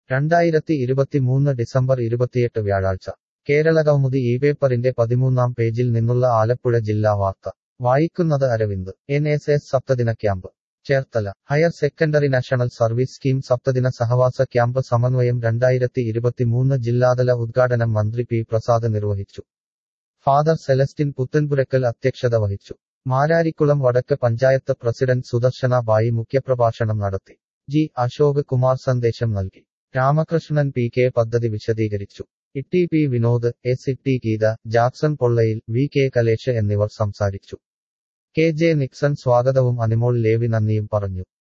രണ്ടായിരത്തി ഇരുപത്തിമൂന്ന് ഡിസംബർ ഇരുപത്തിയെട്ട് വ്യാഴാഴ്ച കേരളകൗമുദി ഈ പേപ്പറിന്റെ പതിമൂന്നാം പേജിൽ നിന്നുള്ള ആലപ്പുഴ ജില്ലാ വാർത്ത വായിക്കുന്നത് അരവിന്ദ് എൻ എസ് എസ് സപ്തദിന camp Cherthala higher secondary national service scheme സപ്തദിന സഹവാസ ക്യാമ്പ് സമന്വയം രണ്ടായിരത്തി ഇരുപത്തിമൂന്ന് ജില്ലാതല ഉദ്ഘാടനം മന്ത്രി പി പ്രസാദ് നിർവഹിച്ചു ഫാദർ സെലസ്റ്റിൻ പുത്തൻപുരക്കൽ അധ്യക്ഷത വഹിച്ചു മാരാരിക്കുളം വടക്ക് പഞ്ചായത്ത് പ്രസിഡന്റ് സുദർശന ബായി മുഖ്യപ്രഭാഷണം നടത്തി ജി അശോക് കുമാർ സന്ദേശം നൽകി രാമകൃഷ്ണൻ പി കെ പദ്ധതി വിശദീകരിച്ചു ഇട്ടി പി വിനോദ് എസ് ഇട്ടി ഗീത ജാക്സൺ പൊള്ളയിൽ വി കെ കലേഷ് എന്നിവർ സംസാരിച്ചു കെ ജെ നിക്സൺ സ്വാഗതവും അനിമോൾ ലേവി നന്ദിയും പറഞ്ഞു